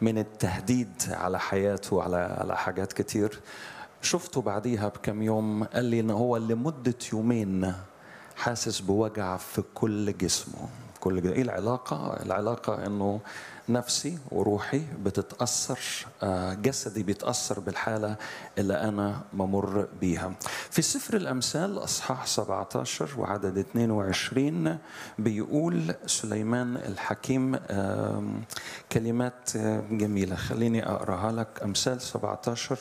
من التهديد على حياته وعلى على حاجات كتير شفته بعديها بكم يوم قال لي ان هو لمده يومين حاسس بوجع في كل جسمه كل جسمه. ايه العلاقه العلاقه انه نفسي وروحي بتتاثر جسدي بيتاثر بالحاله اللي انا بمر بيها في سفر الامثال اصحاح 17 وعدد 22 بيقول سليمان الحكيم كلمات جميله خليني اقراها لك امثال 17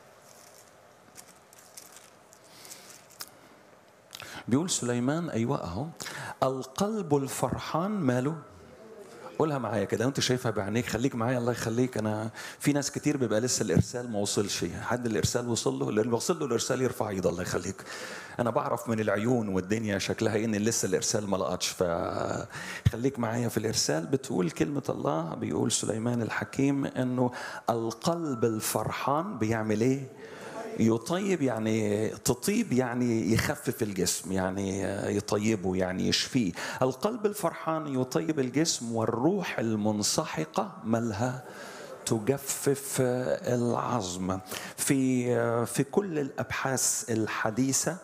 بيقول سليمان ايوه اهو القلب الفرحان ماله قولها معايا كده وانت شايفها بعينيك خليك معايا الله يخليك انا في ناس كتير بيبقى لسه الارسال ما وصلش حد الارسال وصل له اللي وصل له الارسال يرفع ايده الله يخليك انا بعرف من العيون والدنيا شكلها ان لسه الارسال ما لقطش فخليك معايا في الارسال بتقول كلمه الله بيقول سليمان الحكيم انه القلب الفرحان بيعمل ايه يطيب يعني تطيب يعني يخفف الجسم يعني يطيبه يعني يشفيه القلب الفرحان يطيب الجسم والروح المنسحقة ملها تجفف العظم في في كل الابحاث الحديثه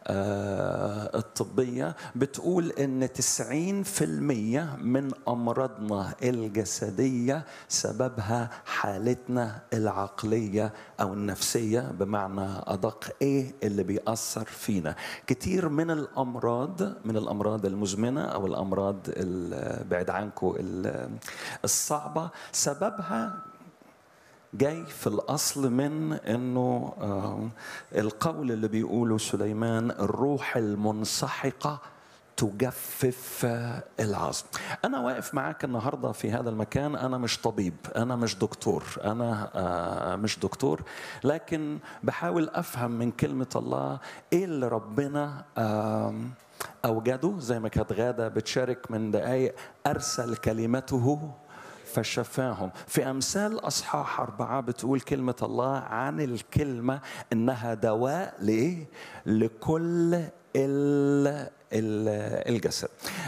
الطبية بتقول إن 90% من أمراضنا الجسدية سببها حالتنا العقلية أو النفسية بمعنى أدق إيه اللي بيأثر فينا كتير من الأمراض من الأمراض المزمنة أو الأمراض بعد عنكم الصعبة سببها جاي في الاصل من انه القول اللي بيقوله سليمان الروح المنسحقه تجفف العظم انا واقف معاك النهارده في هذا المكان انا مش طبيب انا مش دكتور انا مش دكتور لكن بحاول افهم من كلمه الله ايه اللي ربنا اوجده زي ما كانت غاده بتشارك من دقايق ارسل كلمته فشفاهم في أمثال أصحاح أربعة بتقول كلمة الله عن الكلمة إنها دواء لإيه؟ لكل ال الجسد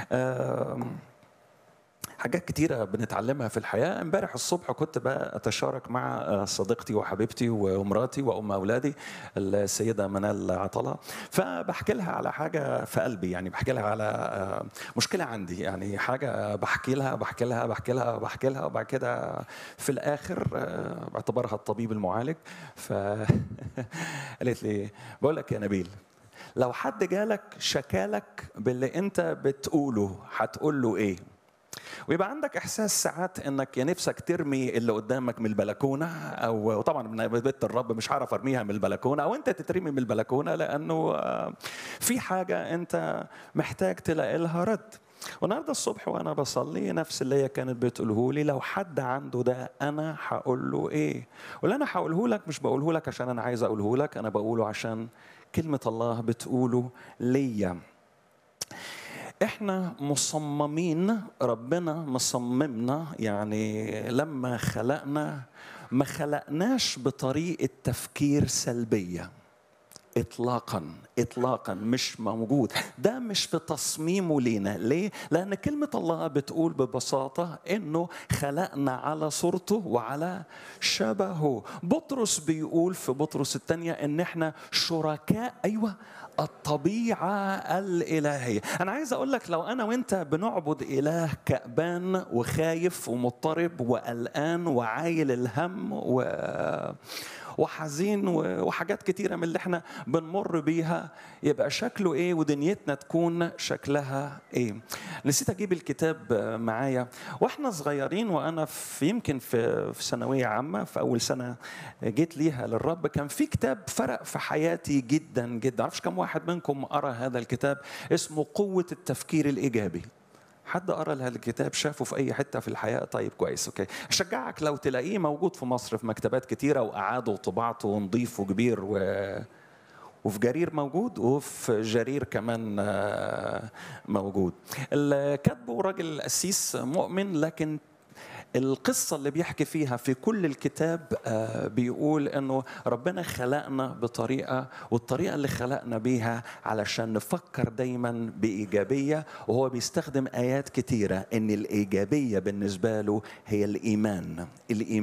حاجات كتيرة بنتعلمها في الحياة امبارح الصبح كنت بقى أتشارك مع صديقتي وحبيبتي ومراتي وأم أولادي السيدة منال عطلة فبحكي لها على حاجة في قلبي يعني بحكي لها على مشكلة عندي يعني حاجة بحكي لها بحكي لها بحكي لها بحكي لها وبعد كده في الآخر باعتبارها الطبيب المعالج ف قالت لي بقول لك يا نبيل لو حد جالك شكالك باللي انت بتقوله هتقول له ايه ويبقى عندك احساس ساعات انك يا نفسك ترمي اللي قدامك من البلكونه او طبعا من بيت الرب مش هعرف ارميها من البلكونه او انت تترمي من البلكونه لانه في حاجه انت محتاج تلاقي لها رد والنهارده الصبح وانا بصلي نفس اللي هي كانت بتقوله لي لو حد عنده ده انا هقول له ايه واللي انا هقوله لك مش بقوله لك عشان انا عايز اقوله لك انا بقوله عشان كلمه الله بتقوله ليا احنا مصممين ربنا مصممنا يعني لما خلقنا ما خلقناش بطريقه تفكير سلبيه اطلاقا اطلاقا مش موجود ده مش في تصميمه لينا ليه لان كلمه الله بتقول ببساطه انه خلقنا على صورته وعلى شبهه بطرس بيقول في بطرس الثانيه ان احنا شركاء ايوه الطبيعة الإلهية أنا عايز أقول لك لو أنا وأنت بنعبد إله كأبان وخايف ومضطرب وقلقان وعايل الهم و... وحزين وحاجات كتيرة من اللي احنا بنمر بيها يبقى شكله ايه ودنيتنا تكون شكلها ايه نسيت اجيب الكتاب معايا واحنا صغيرين وانا في يمكن في في ثانوية عامة في اول سنة جيت ليها للرب كان في كتاب فرق في حياتي جدا جدا معرفش كم واحد منكم قرأ هذا الكتاب اسمه قوة التفكير الإيجابي حد قرا هذا الكتاب شافه في اي حته في الحياه طيب كويس اوكي اشجعك لو تلاقيه موجود في مصر في مكتبات كتيره واعادوا طباعته نظيف وكبير و وفي جرير موجود وفي جرير كمان موجود اللي كاتبه راجل قسيس مؤمن لكن القصة اللي بيحكي فيها في كل الكتاب بيقول انه ربنا خلقنا بطريقة والطريقة اللي خلقنا بيها علشان نفكر دايما بإيجابية وهو بيستخدم آيات كتيرة ان الإيجابية بالنسبة له هي الإيمان الإيمان